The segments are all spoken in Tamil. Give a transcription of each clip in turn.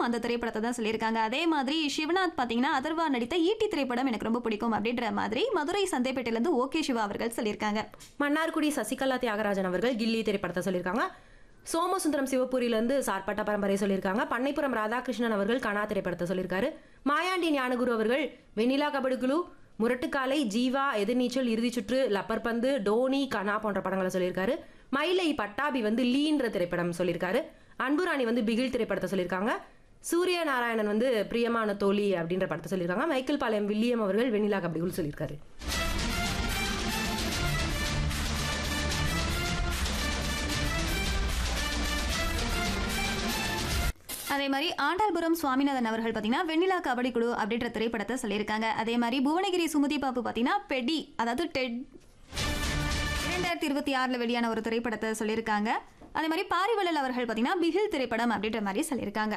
அந்த திரைப்படத்தை தான் சொல்லியிருக்காங்க அதே மாதிரி சிவநாத் பார்த்தீங்கன்னா அதர்வா நடித்த ஈட்டி திரைப்படம் எனக்கு ரொம்ப பிடிக்கும் அப்படின்ற மாதிரி மதுரை சந்தைப்பேட்டையிலேருந்து ஓகே சிவா அவர்கள் சொல்லியிருக்காங்க மன்னார்குடி சசிகலா தியாகராஜன் அவர்கள் கில்லி திரைப்படத்தை சொல்லியிருக்காங்க சோமசுந்தரம் சிவபுரியிலேருந்து சார்பட்ட பரம்பரை சொல்லியிருக்காங்க பண்ணைப்புறம் ராதாகிருஷ்ணன் அவர்கள் கனா திரைப்படத்தை சொல்லியிருக்காரு மாயாண்டி ஞானகுரு அவர்கள் வெண்ணிலா கபடி குழு முரட்டுக்காலை ஜீவா எதிர்நீச்சல் இறுதிச் சுற்று லப்பர் பந்து டோனி கனா போன்ற படங்களை சொல்லியிருக்காரு மயிலை பட்டாபி வந்து லீன்ற திரைப்படம் சொல்லியிருக்காரு அன்புராணி வந்து பிகில் திரைப்படத்தை சொல்லியிருக்காங்க சூரிய நாராயணன் வந்து பிரியமான தோழி அப்படின்ற படத்தை சொல்லியிருக்காங்க மைக்கேல் பாளையம் வில்லியம் அவர்கள் வெண்ணிலா கபடி குழு சொல்லியிருக்காரு அதே மாதிரி ஆண்டாள்புரம் சுவாமிநாதன் அவர்கள் பார்த்தீங்கன்னா வெண்ணிலா கபடி குழு அப்படின்ற திரைப்படத்தை சொல்லியிருக்காங்க அதே மாதிரி புவனகிரி சுமதி பாப்பு பார்த்தீங்கன்னா பெடி அதாவது டெட் இரண்டாயிரத்தி இருபத்தி ஆறில் வெளியான ஒரு திரைப்படத்தை சொல்லியிருக்காங்க அதே மாதிரி பாரிவள்ளல் அவர்கள் பார்த்தீங்கன்னா பிகில் திரைப்படம் அப்படின்ற மாதிரி சொல்லியிருக்காங்க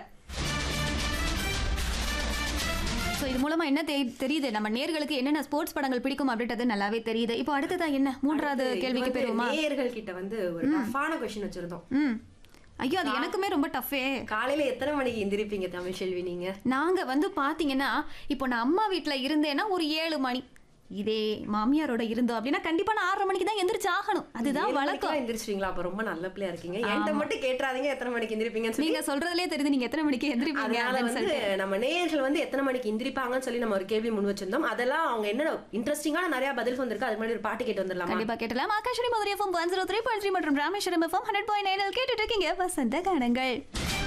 ஸோ இது மூலமா என்ன தெரி- தெரியுது நம்ம நேர்களுக்கு என்னென்ன ஸ்போர்ட்ஸ் படங்கள் பிடிக்கும் அப்படின்றது நல்லாவே தெரியுது இப்போ அடுத்ததா என்ன மூன்றாவது கேள்விக்கு வந்து போயிருவோமா நேயர்கள் கிட்ட வந்து ஒரு டஃப்பான கொஸ்டின் வச்சிருந்தோம் ம் ஐயோ அது எனக்குமே ரொம்ப டஃப்பே காலையில எத்தனை மணிக்கு எந்திரிப்பீங்க தமிழ் செல்வி நீங்க நாங்க வந்து பாத்தீங்கன்னா இப்போ நான் அம்மா வீட்ல இருந்தேன்னா ஒரு ஏழு மணி இதே மாமியாரோட இருந்தோம் அப்படின்னா கண்டிப்பா நான் ஆறரை மணிக்கு தான் எந்திரிச்சு ஆகணும் அதுதான் ஏழு வழக்கம் மணிக்கெல்லாம் எந்திரிச்சிருவீங்களா அப்ப ரொம்ப நல்ல பிள்ளையா இருக்கீங்க என்கிட்ட மட்டும் கேட்டுறாதீங்க எத்தனை மணிக்கு எந்திரிப்பீங்கன்னு சொல்லி நீங்க சொல்றதுலயே தெரியுது நீங்க எத்தனை மணிக்கு எந்திரிப்பீங்க அதனால அப்படின்னு வந்து சொல்லிட்டு நம்ம நேயர்கள் வந்து எத்தனை மணிக்கு எந்திரிப்பாங்கன்னு சொல்லி நம்ம ஒரு கேள்வி முன் வச்சிருந்தோம் அதெல்லாம் அவங்க என்ன இன்ட்ரெஸ்டிங்கான நிறைய பதில் வந்திருக்கு அது முன்னாடி ஒரு பாட்டு கேட்டு வந்துடலாமா கண்டிப்பா கேட்டலாம் Akashvani Madurai FM one zero three point three மற்றும் Rameswaram FM hundred point nine கேட்டுட்டு இருக்கீங்க வசந்த கானங்கள்